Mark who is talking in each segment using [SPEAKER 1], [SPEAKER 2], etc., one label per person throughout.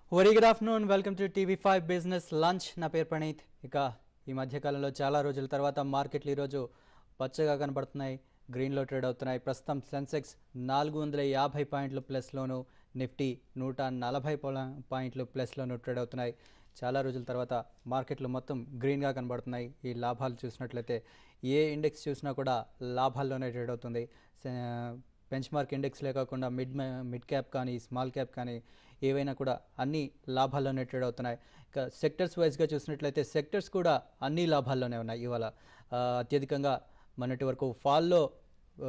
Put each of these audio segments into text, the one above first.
[SPEAKER 1] Very good afternoon welcome to TV five business lunch నా పేరు ప్రణీత్ ఇక ఈ మధ్యకాలంలో చాలా రోజుల తర్వాత మార్కెట్లు ఈరోజు పచ్చగా కనబడుతున్నాయి గ్రీన్లో ట్రేడ్ అవుతున్నాయి ప్రస్తుతం సెన్సెక్స్ నాలుగు వందల యాభై పాయింట్లు ప్లస్లోను నిఫ్టీ నూట నలభై పొల- పాయింట్లు ప్లస్లోను ట్రేడ్ అవుతున్నాయి చాలా రోజుల తర్వాత మార్కెట్లు మొత్తం గ్రీన్గా కనబడుతున్నాయి ఈ లాభాలు చూసినట్లయితే ఏ ఇండెక్స్ చూసినా కూడా లాభాల్లోనే ట్రేడ్ అవుతుంది సే- బెంచ్ మార్క్ ఇండెక్స్లే కాకుండా మిడ్ మిడ్ క్యాప్ కానీ స్మాల్ క్యాప్ కానీ ఏవైనా కూడా అన్ని లాభాల్లోనే ట్రేడ్ అవుతున్నాయి ఇక సెక్టర్స్ వైజ్గా చూసినట్లయితే సెక్టర్స్ కూడా అన్ని లాభాల్లోనే ఉన్నాయి ఇవాళ ఆ, అత్యధికంగా మొన్నటి వరకు ఫాల్లో ఆ,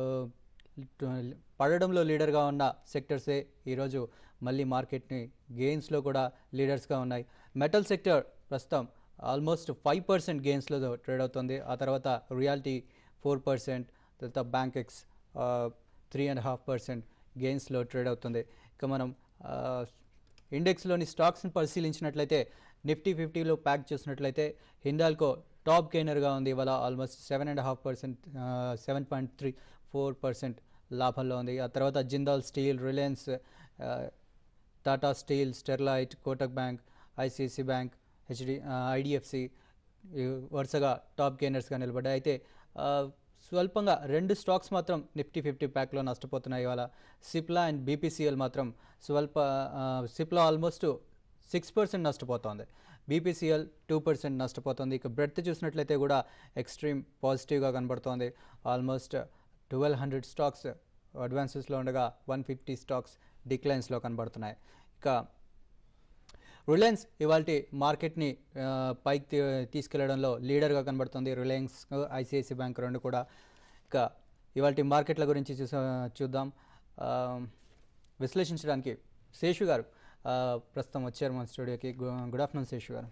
[SPEAKER 1] పడడంలో లీడర్గా ఉన్న సెక్టర్సే ఈరోజు మళ్ళీ మార్కెట్ని గెయిన్స్లో కూడా లీడర్స్గా ఉన్నాయి మెటల్ సెక్టర్ ప్రస్తుతం ఆల్మోస్ట్ ఫైవ్ పర్సెంట్ గెయిన్స్లో ట్రేడ్ అవుతుంది ఆ తర్వాత రియాలిటీ ఫోర్ పర్సెంట్ తర్వాత bankex three and half percent గెయిన్స్లో ట్రేడ్ అవుతుంది ఇక మనం ఆ, ఇండెక్స్లోని స్టాక్స్ని పరిశీలించినట్లయితే నిఫ్టీ ఫిఫ్టీలో ప్యాక్ చేసినట్లయితే హిందాల్కో టాప్ గెయినర్గా ఉంది ఇవాళ almost seven and half percent seven point three four percent లాభంలో ఉంది ఆ తర్వాత జిందాల్ స్టీల్ రిలయన్స్ ఆ, Tata steel Sterlite Kotak bank ICICI bank HD IDFC వరుసగా టాప్ గెయినర్స్గా నిలబడ్డాయి అయితే ఆ, స్వల్పంగా రెండు స్టాక్స్ మాత్రం నిఫ్టీ ఫిఫ్టీ ప్యాక్లో నష్టపోతున్నాయి ఇవాళ సిప్లా అండ్ బీపీసీఎల్ మాత్రం స్వల్ప ఆ, సిప్లా ఆల్మోస్ట్ సిక్స్ పర్సెంట్ నష్టపోతోంది బీపీసీఎల్ టూ పర్సెంట్ నష్టపోతుంది ఇక బ్రెడ్త్ చూసినట్లయితే కూడా ఎక్స్ట్రీమ్ పాజిటివ్గా కనబడుతోంది ఆల్మోస్ట్ ట్వెల్వ్ హండ్రెడ్ స్టాక్స్ అడ్వాన్సెస్లో ఉండగా వన్ ఫిఫ్టీ స్టాక్స్ డిక్లైన్స్లో కనబడుతున్నాయి ఇక రిలయన్స్ ఇవాళ మార్కెట్ని ఆ, పైకి తీ- తీసుకెళ్లడంలో లీడర్గా కనబడుతుంది రిలయన్స్ ఐసిఐసి బ్యాంక్ రెండు కూడా ఇక ఇవాళ మార్కెట్ల గురించి చూసా చూద్దాం ఆ, విశ్లేషించడానికి శేషు గారు ఆ, ప్రస్తుతం వచ్చారు మన స్టూడియోకి గు- గుడ్ ఆఫ్టర్నూన్ శేషు గారు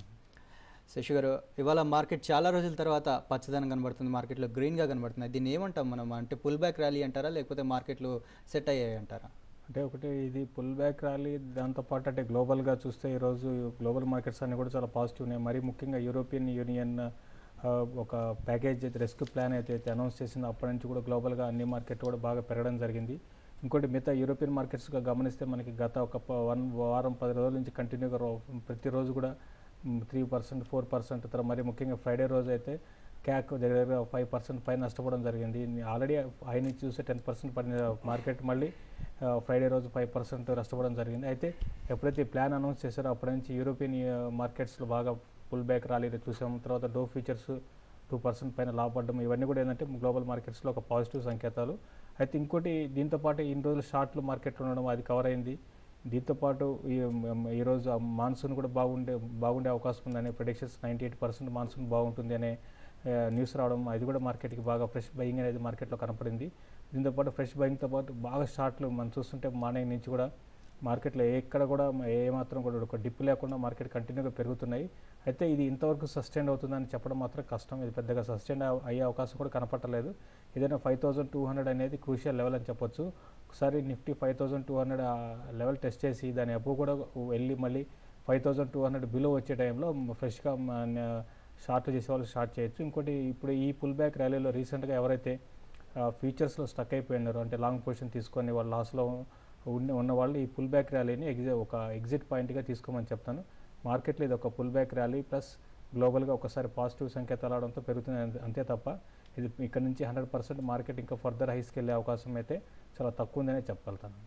[SPEAKER 1] శశి గారు ఇవాళ మార్కెట్ చాలా రోజుల తర్వాత పచ్చదనం కనబడుతుంది మార్కెట్లో గ్రీన్గా కనబడుతుంది దీన్ని ఏమంటాం మనం అంటే పుల్ బ్యాక్ ర్యాలీ అంటారా లేకపోతే మార్కెట్లు సెట్ అయ్యాయి అంటారా
[SPEAKER 2] అంటే ఒకటి ఇది పుల్ బ్యాక్ ర్యాలీ దాంతోపాటు అంటే గ్లోబల్గా చూస్తే ఈరోజు గ్లోబల్ మార్కెట్స్ అన్ని కూడా చాలా పాజిటివ్ ఉన్నాయి మరీ ముఖ్యంగా యూరోపియన్ యూనియన్ ఆ, ఒక ప్యాకేజ్ అయితే రెస్క్యూ ప్లాన్ అయితే అయితే అనౌన్స్ చేసిందో అప్పటి నుంచి కూడా గ్లోబల్గా అన్ని మార్కెట్ కూడా బాగా పెరగడం జరిగింది ఇంకోటి మిగతా యూరోపియన్ మార్కెట్స్గా గమనిస్తే మనకి గత ఒక ప- వన్ వారం పది రోజుల నుంచి కంటిన్యూగా రో- ప్రతిరోజు కూడా త్రీ పర్సెంట్ ఫోర్ పర్సెంట్ తర్వాత మరి ముఖ్యంగా ఫ్రైడే రోజు అయితే క్యాక్ దగ్గర దగ్గర ఫైవ్ పర్సెంట్ పైన నష్టపోవడం జరిగింది ఆల్రెడీ హై నుంచి చూస్తే టెన్ పర్సెంట్ పడిన మార్కెట్ మళ్ళీ ఆ, ఫ్రైడే రోజు ఫైవ్ పర్సెంట్ నష్టపోవడం జరిగింది అయితే ఎప్పుడైతే ఈ ప్లాన్ అనౌన్స్ చేశారో అప్పటి నుంచి యూరోపియన్ ఆ, మార్కెట్స్లో బాగా పుల్ బ్యాక్ ర్యాలీ చూసాం తర్వాత డో ఫ్యూచర్స్ టూ పర్సెంట్ పైన లాభపడడం ఇవన్నీ కూడా ఏంటంటే గ్లోబల్ మార్కెట్స్లో ఒక పాజిటివ్ సంకేతాలు అయితే ఇంకోటి దీంతో పాటు ఇన్ని రోజులు షార్ట్లు మార్కెట్ ఉండడం అది కవర్ అయింది దీంతోపాటు ఈ మ్, ఈరోజు ఆ మాన్సూన్ కూడా బాగుండే బాగుండే అవకాశం ఉందనే predictions ninety eight percent monsoon బాగుంటుంది అనే ఆ, న్యూస్ రావడం అది కూడా మార్కెట్కి బాగా ఫ్రెష్ బయింగ్ అనేది మార్కెట్లో కనపడింది దీంతోపాటు ఫ్రెష్ బయింగ్తో పాటు బాగా షార్ట్లు మనం చూస్తుంటే మార్నింగ్ నుంచి కూడా మార్కెట్లో ఎక్కడ కూడా ఏ మాత్రం కూడా ఒక డిప్ లేకుండా మార్కెట్ కంటిన్యూగా పెరుగుతున్నాయి అయితే ఇది ఇంతవరకు సస్టైన్ అవుతుందని చెప్పడం మాత్రం కష్టం ఇది పెద్దగా సస్టైన్ అయ్యే అవకాశం కూడా కనపట్టలేదు ఏదైనా ఫైవ్ థౌసండ్ టూ హండ్రెడ్ అనేది క్రూషియల్ లెవెల్ అని చెప్పొచ్చు ఒకసారి Nifty five thousand two hundred level test చేసి దాని అప్పు కూడా వెళ్ళి మళ్ళీ five thousand two hundred below వచ్చే టైంలో ఫ్రెష్గా షార్ట్ చేసే వాళ్ళు షార్ట్ చేయొచ్చు ఇంకోటి ఇప్పుడు ఈ పుల్ బ్యాక్ ర్యాలీలో రీసెంట్గా ఎవరైతే ఫ్యూచర్స్లో స్టక్ అయిపోయినారు అంటే లాంగ్ పొజిషన్ తీసుకొని వాళ్ళ లాస్లో ఉన్న ఉన్న వాళ్ళు ఈ పుల్ బ్యాక్ ర్యాలీని ఎగ్జి ఒక ఎగ్జిట్ పాయింట్గా తీసుకోమని చెప్తాను మార్కెట్లో ఇది ఒక పుల్ బ్యాక్ ర్యాలీ ప్లస్ గ్లోబల్గా ఒకసారి పాజిటివ్ సంకేతాలు రావడంతో పెరుగుతుంది అంతే- అంతే తప్ప ఇది ఇక్కడ నుంచి హండ్రెడ్ పర్సెంట్ మార్కెట్ ఇంకా ఫర్దర్ హైస్కి వెళ్ళే అవకాశం అయితే చాలా తక్కువ ఉందనే చెప్పగలుగుతాను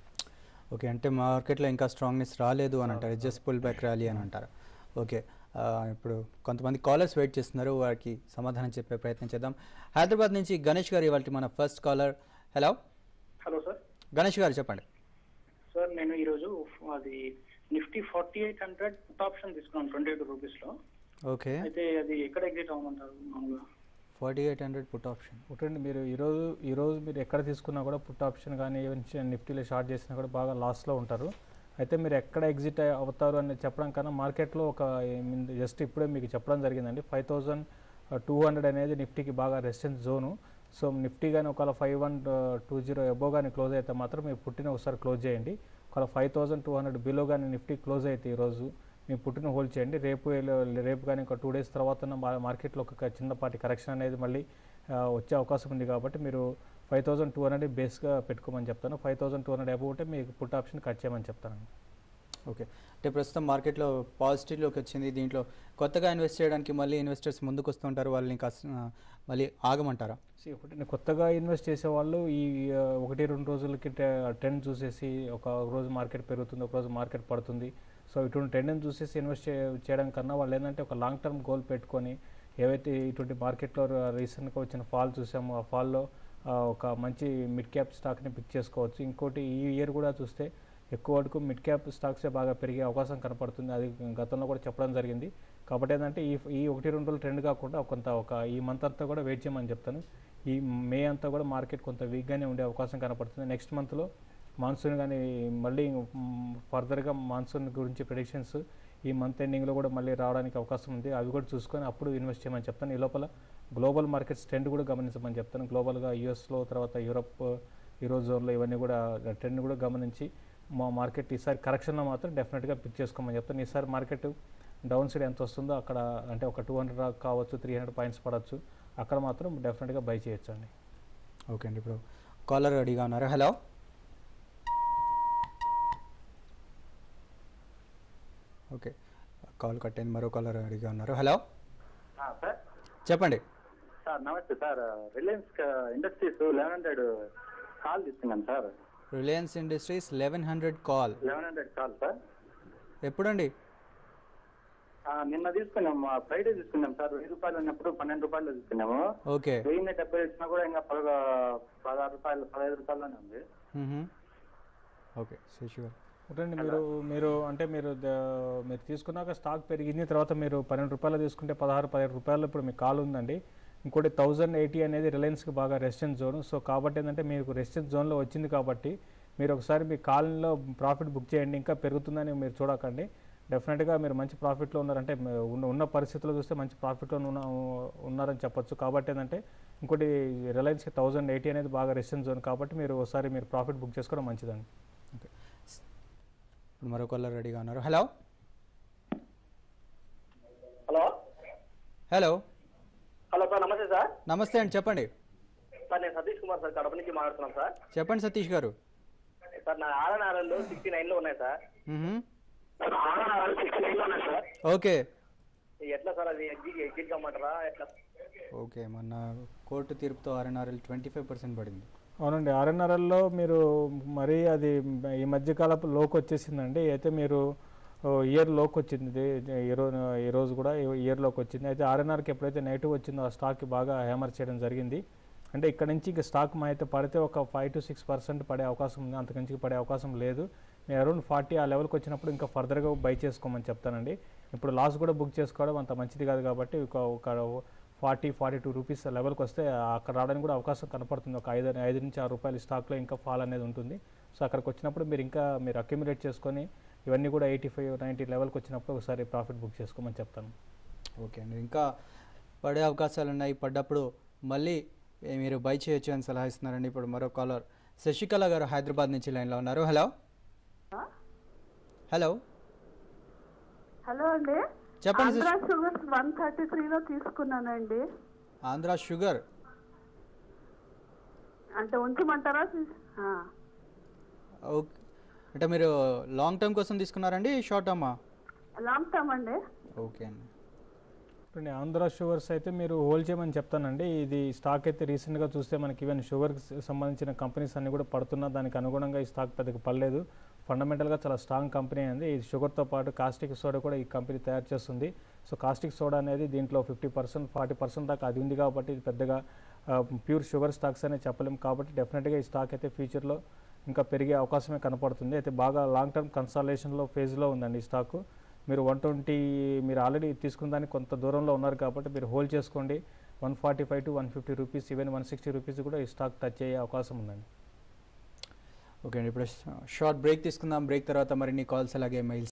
[SPEAKER 1] ఓకే అంటే మార్కెట్లో ఇంకా స్ట్రాంగ్నెస్ రాలేదు అని అంటారు జస్ట్ పుల్ బ్యాక్ ర్యాలీ అని అంటారు ఓకే ఆ, ఇప్పుడు కొంతమంది కాలర్స్ వెయిట్ చేస్తున్నారు వారికి సమాధానం చెప్పే ప్రయత్నం చేద్దాం హైదరాబాద్ నుంచి గణేష్ గారు ఇవాళ మన first caller hello
[SPEAKER 3] hello sir
[SPEAKER 1] Ganesh గారు చెప్పండి
[SPEAKER 3] సార్ నేను ఈరోజు అది Nifty forty eight hundred put option తీసుకున్నాను ట్వంటీ ఎయిట్ రూపీస్ లో
[SPEAKER 1] ఓకే
[SPEAKER 3] అయితే అది ఎక్కడ ఎగ్జిట్ అవ్వమంటారు మామూలుగా
[SPEAKER 1] forty eight hundred put option
[SPEAKER 2] ఒకటండి మీరు ఈరోజు ఈరోజు మీరు ఎక్కడ తీసుకున్నా కూడా పుట్ ఆప్షన్ కానీ ఈవెన్ నిఫ్టీలో షార్ట్ చేసినా కూడా బాగా లాస్లో ఉంటారు అయితే మీరు ఎక్కడ ఎగ్జిట్ అవుతారు అని చెప్పడం కన్నా మార్కెట్లో ఒక జస్ట్ ఇప్పుడే మీకు చెప్పడం జరిగిందండి ఫైవ్ థౌజండ్ టూ హండ్రెడ్ అనేది నిఫ్టీకి బాగా రెసిస్టెన్స్ జోను సో నిఫ్టీ కానీ ఒకవేళ five one two zero above కానీ క్లోజ్ అయితే మాత్రం మీరు పుట్టిన ఒకసారి క్లోజ్ చేయండి ఒకవేళ five thousand two hundred below కానీ నిఫ్టీ క్లోజ్ అయితే ఈరోజు మీ పుట్టిన హోల్డ్ చేయండి రేపు ఎల్లు- రేపు కానీ ఒక టూ డేస్ తర్వాత మార్కెట్లో ఒక చిన్నపాటి కరెక్షన్ అనేది మళ్ళీ ఆ, వచ్చే అవకాశం ఉంది కాబట్టి మీరు ఫైవ్ థౌసండ్ టూ హండ్రెడ్ బేస్గా పెట్టుకోమని చెప్తాను five thousand two hundred above ఉంటే మీకు పుట్ ఆప్షన్ కట్ చేయమని చెప్తాను
[SPEAKER 1] ఓకే అంటే ప్రస్తుతం మార్కెట్లో పాజిటివ్లోకి వచ్చింది దీంట్లో కొత్తగా ఇన్వెస్ట్ చేయడానికి మళ్ళీ ఇన్వెస్టర్స్ ముందుకు వస్తుంటారు వాళ్ళని కాస్త ఆ, మళ్ళీ ఆగమంటారా
[SPEAKER 2] See, ఒకటి నేను కొత్తగా ఇన్వెస్ట్ చేసే వాళ్ళు ఈ ఆ, ఒకటి రెండు రోజులకి ట్రెండ్ చూసేసి ఒక రోజు మార్కెట్ పెరుగుతుంది ఒక రోజు మార్కెట్ పడుతుంది సో ఇటువంటి ట్రెండ్ని చూసేసి ఇన్వెస్ట్ చేయడం కన్నా వాళ్ళు ఏంటంటే ఒక లాంగ్ టర్మ్ గోల్ పెట్టుకొని ఏవైతే ఇటువంటి మార్కెట్లో రీసెంట్గా వచ్చిన ఫాల్ చూసామో ఆ ఫాల్లో ఒక మంచి మిడ్ క్యాప్ స్టాక్ని పిక్ చేసుకోవచ్చు ఇంకోటి ఈ ఇయర్ కూడా చూస్తే ఎక్కువ వరకు మిడ్ క్యాప్ స్టాక్సే బాగా పెరిగే అవకాశం కనపడుతుంది అది గతంలో కూడా చెప్పడం జరిగింది కాబట్టి ఏంటంటే ఈ ఈ ఒకటి రెండు రోజులు ట్రెండ్ కాకుండా కొంత ఒక ఈ మంత్ అంతా కూడా వెయిట్ చేయమని చెప్తాను ఈ మే అంతా కూడా మార్కెట్ కొంత వీక్గానే ఉండే అవకాశం కనపడుతుంది నెక్స్ట్ మంత్లో మాన్సూన్ కానీ మళ్ళీ ఫర్దర్గా మాన్సూన్ గురించి ప్రిడిక్షన్స్ ఈ మంత్ ఎండింగ్లో కూడా మళ్ళీ రావడానికి అవకాశం ఉంది అవి కూడా చూసుకొని అప్పుడు ఇన్వెస్ట్ చేయమని చెప్తాను ఈ లోపల గ్లోబల్ మార్కెట్స్ ట్రెండ్ కూడా గమనించమని చెప్తాను గ్లోబల్గా యూఎస్లో తర్వాత యూరప్ ఈరోజు జోన్లో ఇవన్నీ కూడా ట్రెండ్ కూడా గమనించి మా మార్కెట్ ఈసారి కరెక్షన్లో మాత్రం డెఫినెట్గా పిక్ చేసుకోమని చెప్తాను ఈసారి మార్కెట్ డౌన్ సైడ్ ఎంత వస్తుందో అక్కడ అంటే ఒక టూ హండ్రెడ్ కావచ్చు త్రీ హండ్రెడ్ పాయింట్స్ పడవచ్చు అక్కడ మాత్రం డెఫినెట్గా బై చేయొచ్చు అండి
[SPEAKER 1] ఓకే అండి ఇప్పుడు కాలర్ రెడీగా ఉన్నారు హలో ఓకే కాల్ కట్ అయింది మరో కాలర్ రెడీగా ఉన్నారు హలో
[SPEAKER 3] సార్
[SPEAKER 1] చెప్పండి
[SPEAKER 3] సార్ నమస్తే sir Reliance industries eleven hundred call తీసుకున్నాను sir
[SPEAKER 1] Reliance industries eleven hundred call
[SPEAKER 3] eleven hundred call sir
[SPEAKER 1] ఎప్పుడండి
[SPEAKER 3] ఆ, నిన్న తీసుకున్నాం ఫ్రైడే తీసుకున్నాం సార్ వెయ్యి రూపాయలు ఉన్నప్పుడు పన్నెండు రూపాయలు తీసుకున్నాము
[SPEAKER 1] ఓకే
[SPEAKER 3] వెయ్యి డెబ్బై ఇచ్చినా కూడా ఇంకా పద పదహారు రూపాయలు పదహైదు రూపాయల్లోనే ఉంది
[SPEAKER 1] మ్మ్హమ్. ఓకే శశి గారు
[SPEAKER 2] ఒకటండి మీరు మీరు అంటే మీరు ద- మీరు తీసుకున్నాక స్టాక్ పెరిగింది తర్వాత మీరు పన్నెండు రూపాయలు తీసుకుంటే పదహారు పదిహేడు రూపాయలు ఇప్పుడు మీకు కాల్ ఉందండి ఇంకోటి థౌజండ్ ఎయిటీ అనేది రిలయన్స్కి బాగా రెసిడెన్స్ జోన్ సో కాబట్టి ఏంటంటే మీకు రెసిడెన్స్ జోన్లో వచ్చింది కాబట్టి మీరు ఒకసారి మీ కాల్లో ప్రాఫిట్ బుక్ చేయండి ఇంకా పెరుగుతుందని మీరు చూడకండి డెఫినెట్గా మీరు మంచి ప్రాఫిట్లో ఉన్నారంటే మీ ఉన్న ఉన్న పరిస్థితుల్లో చూస్తే మంచి ప్రాఫిట్లో ఉన్న ఉన్నారని చెప్పొచ్చు కాబట్టి ఏంటంటే ఇంకోటి రిలయన్స్కి థౌజండ్ ఎయిటీ అనేది బాగా రెసిడెన్స్ జోన్ కాబట్టి మీరు ఒకసారి మీరు ప్రాఫిట్ బుక్ చేసుకోవడం మంచిదండి
[SPEAKER 1] ఓకే ఇప్పుడు మరో కాలర్ రెడీగా ఉన్నారు hello
[SPEAKER 4] hello
[SPEAKER 1] hello
[SPEAKER 4] hello sir నమస్తే సార్
[SPEAKER 1] నమస్తే అండి చెప్పండి
[SPEAKER 4] సార్ నేను సతీష్ కుమార్ సార్ కడప నుంచి మాట్లాడుతున్నాను సార్
[SPEAKER 1] చెప్పండి సతీష్ గారు
[SPEAKER 4] సార్ నా ఆర్ఎన్ఆర్ఎల్ సిక్స్టీ నైన్లో ఉన్నాయి సార్
[SPEAKER 1] మ్మ్హమ్.
[SPEAKER 4] ఆర్ఎన్ఆర్ఎల్ సిక్స్టీ నైన్లో ఉన్నాయి సార్
[SPEAKER 1] ఓకే
[SPEAKER 4] ఎట్లా సార్ అది ఎగ్జిట్ ఎగ్జిట్ కమ్మంటారా ఎట్లా
[SPEAKER 1] ఓకే మొన్న కోర్టు తీర్పుతో ఆర్ఎన్ఆర్ఎల్ ట్వంటీ ఫైవ్ పర్సెంట్ పడింది
[SPEAKER 2] అవునండి ఆర్ఎన్ఆర్ఎల్లో మీరు మరీ అది ఈ మధ్యకాలపు లోకి వచ్చేసిందండి అయితే మీరు ఇయర్ లోకి వచ్చింది ఇది ఈ రోజు ఈ రోజు కూడా ఇయర్ లోకి వచ్చింది అయితే ఆర్ఎన్ఆర్కి ఎప్పుడైతే నెగిటివ్ వచ్చిందో ఆ స్టాక్కి బాగా హ్యామర్ చేయడం జరిగింది అంటే ఇక్కడ నుంచి ఇంకా స్టాక్ మా అయితే పడితే ఒక ఫైవ్ టు సిక్స్ పర్సెంట్ పడే అవకాశం ఉంది అంతకుమించి పడే అవకాశం లేదు మీరు అరౌండ్ ఫార్టీ ఆ లెవెల్కి వచ్చినప్పుడు ఇంకా ఫర్దర్గా బై చేసుకోమని చెప్తానండి ఇప్పుడు లాస్ కూడా బుక్ చేసుకోవడం అంత మంచిది కాదు కాబట్టి ఒక ఒక ఫార్టీ ఫార్టీ టూ రూపీస్ లెవెల్కి వస్తే అక్కడ రావడానికి కూడా అవకాశం కనపడుతుంది ఒక ఐదు ఐదు నుంచి ఆరు రూపాయల స్టాక్లో ఇంకా ఫాల్ అనేది ఉంటుంది సో అక్కడికి వచ్చినప్పుడు మీరు ఇంకా మీరు అక్యుములేట్ చేసుకొని ఇవన్నీ కూడా ఎయిటీ ఫైవ్ నైంటీ లెవెల్కి వచ్చినప్పుడు ఒకసారి ప్రాఫిట్ బుక్ చేసుకోమని చెప్తాను
[SPEAKER 1] ఓకే అండి ఇంకా పడే అవకాశాలు ఉన్నాయి పడ్డప్పుడు మళ్ళీ ఏ, మీరు బై చేయొచ్చు అని సలహా ఇస్తున్నారండి ఇప్పుడు మరో కాలర్ శశికళ గారు హైదరాబాద్ నుంచి లైన్లో ఉన్నారు హలో హలో
[SPEAKER 5] హలో అండి
[SPEAKER 1] చెప్పండి
[SPEAKER 5] ఆంధ్ర
[SPEAKER 1] సిస్టర్.
[SPEAKER 5] షుగర్స్ వన్ థర్టీ త్రీలో తీసుకున్నానండి
[SPEAKER 1] ఆంధ్ర షుగర్
[SPEAKER 5] అంటే ఉంచమంటారా తీస్- ఆ.
[SPEAKER 1] ఓకే అంటే మీరు లాంగ్ టర్మ్ కోసం తీసుకున్నారండి షార్ట్ టర్మా
[SPEAKER 5] లాంగ్ టర్మ్ అండి
[SPEAKER 1] ఓకే అండి
[SPEAKER 2] చూడండి ఆంధ్ర షుగర్స్ అయితే మీరు హోల్డ్ చేయమని చెప్తానండి ఇది స్టాక్ అయితే రీసెంట్గా చూస్తే మనకి ఈవెన్ షుగర్కి సంబంధించిన కంపెనీస్ అన్ని కూడా పడుతున్నా దానికి అనుగుణంగా ఈ స్టాక్ పెద్దగా పడలేదు ఫండమెంటల్గా చాలా స్ట్రాంగ్ కంపెనీ అండి ఈ షుగర్తో పాటు కాస్టిక్ సోడా కూడా ఈ కంపెనీ తయారు చేస్తుంది సో కాస్టిక్ సోడా అనేది దీంట్లో ఫిఫ్టీ పర్సెంట్ ఫార్టీ పర్సెంట్ దాకా అది ఉంది కాబట్టి ఇది పెద్దగా ప్యూర్ షుగర్ స్టాక్స్ అనే చెప్పలేము కాబట్టి డెఫినెట్గా ఈ స్టాక్ అయితే ఫ్యూచర్లో ఇంకా పెరిగే అవకాశమే కనపడుతుంది అయితే బాగా లాంగ్ టర్మ్ కన్సాలేషన్లో ఫేజ్లో ఉందండి ఈ స్టాకు మీరు వన్ ట్వంటీ మీరు ఆల్రెడీ తీసుకున్న దానికి కొంత దూరంలో ఉన్నారు కాబట్టి మీరు హోల్డ్ చేసుకోండి one forty five to one fifty rupees even one sixty rupees కూడా ఈ స్టాక్ టచ్ అయ్యే అవకాశం ఉందండి
[SPEAKER 1] ఓకే అండి ఇప్పుడు షార్ట్ బ్రేక్ తీసుకుందాం బ్రేక్ తర్వాత మరిన్ని కాల్స్ అలాగే మెయిల్స్